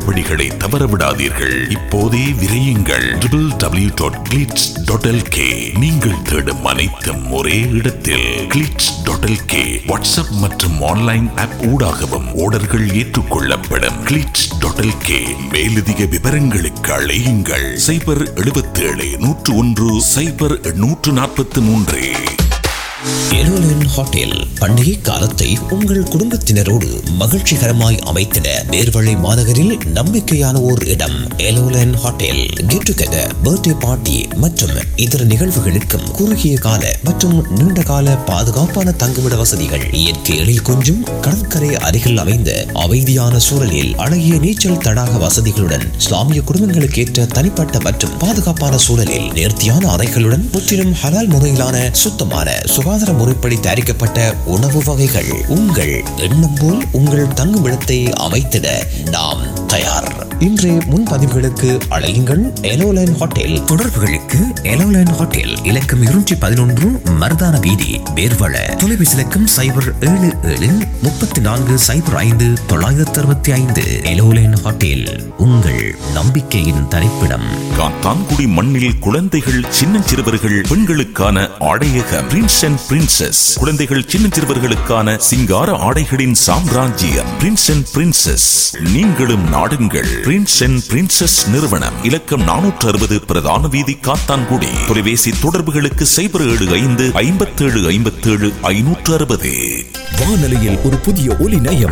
தள்ளுபடிகளை தவறவிடாதீர்கள் இப்போதே விரையுங்கள் www.glitz.lk நீங்கள் தேடும் அனைத்தும் ஒரே இடத்தில் glitz.lk வாட்ஸ்அப் மற்றும் ஆன்லைன் ஆப் ஊடாகவும் ஆர்டர்கள் ஏற்றுக்கொள்ளப்படும் glitz.lk மேலதிக விவரங்களுக்கு அழையுங்கள் சைபர் 77 நூற்று ஒன்று சைபர் நூற்று நாற்பத்தி மூன்று எலோலன் ஹோட்டல் பண்டிகை காலத்தை உங்கள் குடும்பத்தினரோடு மகிழ்ச்சிகரமாய் அமைத்திட நேர்வழி மாநகரில் நம்பிக்கையான ஓர் இடம் எலோலன் hotel get together birthday party மற்றும் இதர நிகழ்வுகளுக்கும் குறுகிய கால மற்றும் நீண்ட கால பாதுகாப்பான தங்குமிட வசதிகள் இயற்கை எழில் கொஞ்சும் கடற்கரை அருகில் அமைந்த அமைதியான சூழலில் அழகிய நீச்சல் தடாக வசதிகளுடன் இஸ்லாமிய குடும்பங்களுக்கு ஏற்ற தனிப்பட்ட மற்றும் பாதுகாப்பான சூழலில் நேர்த்தியான அறைகளுடன் முற்றிலும் ஹலால் முறையிலான சுத்தமான சுகாதார முறைப்படி தயாரிக்கப்பட்ட உணவு வகைகள் உங்கள் எண்ணம் போல் உங்கள் தங்குமிடத்தை அமைத்திட நாம் தயார் இன்றைய முன்பதிவுகளுக்கு அழையுங்கள் எலோலைன் ஹோட்டல் தொடர்புகளுக்கு எலோலைன் ஹோட்டல் இலக்கம் இருநூற்றி பதினொன்று மருதான வீதி வேர்வள தொலைபேசி இலக்கம் சைபர் ஏழு ஏழு முப்பத்தி நான்கு சைபர் ஐந்து தொள்ளாயிரத்தி அறுபத்தி ஐந்து எலோலைன் ஹோட்டல் உங்கள் நம்பிக்கையின் தரிப்பிடம் காத்தான்குடி மண்ணில் குழந்தைகள் சின்னஞ்சிறுவர்கள் பெண்களுக்கான ஆடையக பிரின்ஸ் அண்ட் பிரின்சஸ் குழந்தைகள் சின்னஞ்சிறுவர்களுக்கான சிங்கார ஆடைகளின் சாம்ராஜ்யம் பிரின்ஸ் அண்ட் பிரின்சஸ் நீங்களும் நாடுங்கள் பிரின்ஸ் அண்ட் பிரின்சஸ் நிறுவனம் இலக்கம் நானூற்று அறுபது பிரதான வீதி காத்தான்குடி தொலைபேசி தொடர்புகளுக்கு சைபர் ஏழு ஐந்து ஐம்பத்தேழு ஐம்பத்தேழு ஐநூற்று அறுபது வானொலியில் ஒரு புதிய ஒலி நயம்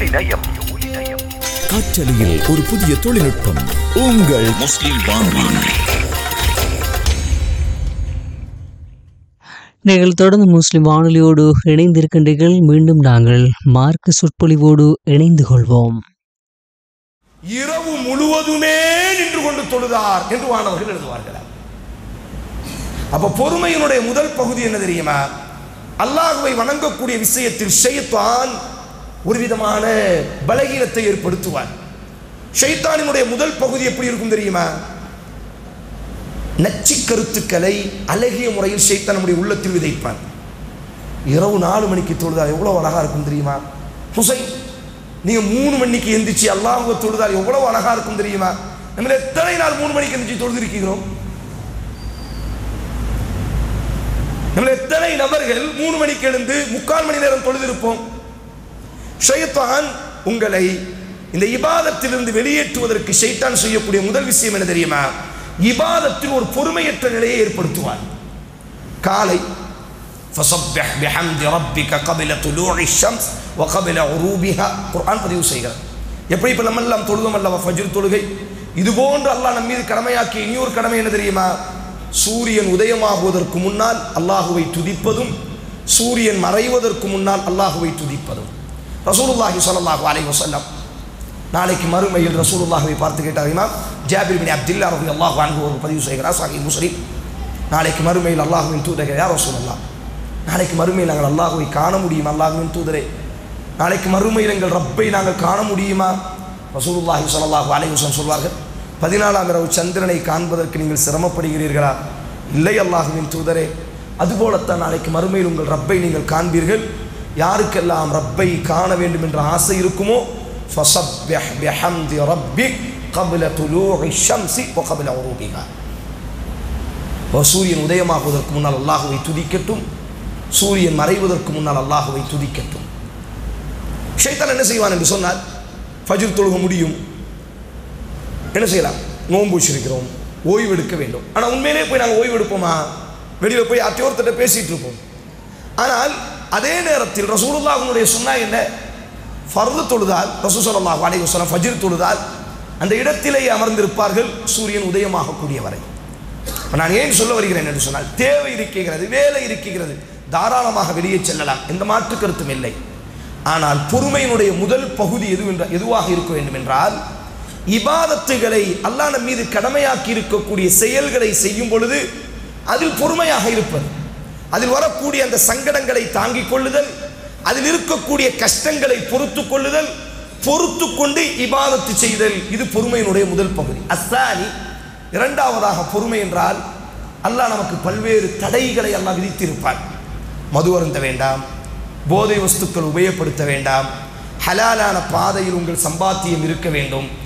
காற்றலையில் ஒரு புதிய தொழில்நுட்பம் உங்கள் முஸ்லிம் வானொலி நீங்கள் தொடர்ந்து முஸ்லிம் வானொலியோடு இணைந்திருக்கின்றீர்கள் மீண்டும் நாங்கள் மார்க்க சொற்பொழிவோடு இணைந்து கொள்வோம் இரவு முழுவதுமே நின்று கொண்டு தொழுதார் என்று வானவர்கள் எழுதுவார்கள் அப்ப பொறுமையினுடைய முதல் பகுதி என்ன தெரியுமா அல்லாஹுவை வணங்கக்கூடிய விஷயத்தில் ஷைத்தான் ஒரு விதமான பலகீனத்தை ஏற்படுத்துவார் ஷைத்தானினுடைய முதல் பகுதி எப்படி இருக்கும் தெரியுமா நச்சு கருத்துக்களை அழகிய முறையில் ஷைத்தான் நம்முடைய உள்ளத்தில் விதைப்பான் இரவு நாலு மணிக்கு தொழுதால் எவ்வளவு அழகா இருக்கும் தெரியுமா ஹுசைன் நீங்க மூணு மணிக்கு எந்திரிச்சு அல்லாஹுவை தொழுதால் எவ்வளவு அழகா இருக்கும் தெரியுமா நம்ம எத்தனை நாள் மூணு மணிக்கு எந்திரிச்சு தொழுதிருக்கிறோம் நம்ம எத்தனை நபர்கள் மூணு மணிக்கு எழுந்து முக்கால் மணி நேரம் தொழுதிருப்போம் ஷைத்தான் உங்களை இந்த இபாதத்திலிருந்து வெளியேற்றுவதற்கு ஷைத்தான் செய்யக்கூடிய முதல் விஷயம் என்ன தெரியுமா இபாதத்தில் ஒரு பொறுமையற்ற நிலையை ஏற்படுத்துவார் காலை فسبح بحمد ربك قبل طلوع الشمس وقبل غروبها குர்ஆன் பதிவு செய்கிறார் எப்படி இப்போ நம்ம எல்லாம் தொழுதோம் அல்லவா ஃபஜ்ர் தொழுகை இது போன்று அல்லாஹ் நம்ம மீது கடமையாக்கிய இனியொரு கடமை என்ன தெரியுமா சூரியன் உதயமாகுவதற்கு முன்னால் அல்லாஹுவை துதிப்பதும் சூரியன் மறைவதற்கு முன்னால் அல்லாஹுவை துதிப்பதும் ரசூலுல்லாஹி ஸல்லல்லாஹு அலைஹி வஸல்லம் நாளைக்கு மறுமையில் ரசூலுல்லாஹுவை பார்த்து கேட்டார் இமாம் ஜாபிர் பின் அப்துல்லா ரவி அல்லாஹ் அன்ஹு ஒரு பதிவு செய்கிறார் சாஹி முஸ்லிம் நாளைக்கு மறுமையில் அல்லாஹுவின் தூதர் யார் ரசூலுல்லாஹ் நாளைக்கு மறுமையில் நாங்கள் அல்லாஹுவை காண முடியுமா அல்லாஹுவின் தூதரே நாளைக்கு மறுமையில் எங்கள் ரப்பை நாங்கள் காண முடியுமா ரசூலுல்லாஹி ஸல்லல்லாஹு அலைஹி வஸல்லம் சொல்வார்கள் பதினாலாம் இரவு சந்திரனை காண்பதற்கு நீங்கள் சிரமப்படுகிறீர்களா இல்லை அல்லாஹுவின் தூதரே அதுபோலத்தான் நாளைக்கு மறுமையில் உங்கள் ரப்பை நீங்கள் காண்பீர்கள் யாருக்கெல்லாம் ரப்பை காண வேண்டும் என்ற ஆசை இருக்குமோ ஃபஸப்பிஹ் பிஹம்தி ரப்பிக் قبل طلوع الشمس وقبل غروبها சூரியன் உதயமாகுவதற்கு முன்னால் அல்லாஹுவை துதிக்கட்டும் சூரியன் மறைவதற்கு முன்னால் அல்லாஹுவை துதிக்கட்டும் ஷைத்தான் என்ன செய்வான் என்று சொன்னால் ஃபஜ்ர் தொழுக முடியும் என்ன செய்யலாம் நோன்பு வச்சிருக்கிறோம் ஓய்வு எடுக்க வேண்டும் ஆனால் உண்மையிலே போய் நாங்கள் ஓய்வு எடுப்போமா வெளியில் போய் அத்தியோர்த்திட்ட பேசிட்டு இருப்போம் ஆனால் அதே நேரத்தில் ரசூலுல்லாஹுடைய சொன்னா என்ன ஃபர்து தொழுதால் ரசூ ஸல்லல்லாஹு அலைஹி வஸல்லம் ஃபஜ்ர் தொழுதால் அந்த இடத்திலேயே அமர்ந்திருப்பார்கள் சூரியன் உதயமாகக்கூடிய வரை இப்ப நான் ஏன் சொல்ல வருகிறேன் என்று சொன்னால் தேவை இருக்கிறது வேலை இருக்கிறது தாராளமாக வெளியே செல்லலாம் எந்த மாற்று கருத்தும் இல்லை ஆனால் பொறுமையினுடைய முதல் பகுதி எது என்ற எதுவாக இருக்க வேண்டும் என்றால் இபாதத்துகளை அல்லாஹ் நம் மீது கடமையாக்கி இருக்கக்கூடிய செயல்களை செய்யும் பொழுது அதில் பொறுமையாக இருப்பது அதில் வரக்கூடிய அந்த சங்கடங்களை தாங்கிக் கொள்ளுதல் அதில் இருக்கக்கூடிய கஷ்டங்களை பொறுத்து கொள்ளுதல் பொறுத்து கொண்டு இபாதத்து செய்தல் இது பொறுமையினுடைய முதல் பகுதி அஸ்தானி இரண்டாவதாக பொறுமை என்றால் அல்லாஹ் நமக்கு பல்வேறு தடைகளை அல்லாஹ் விதித்திருப்பான் மது அருந்த வேண்டாம் போதை வஸ்துக்கள் உபயோகப்படுத்த வேண்டாம் ஹலாலான பாதையில் உங்கள் சம்பாத்தியம் இருக்க வேண்டும்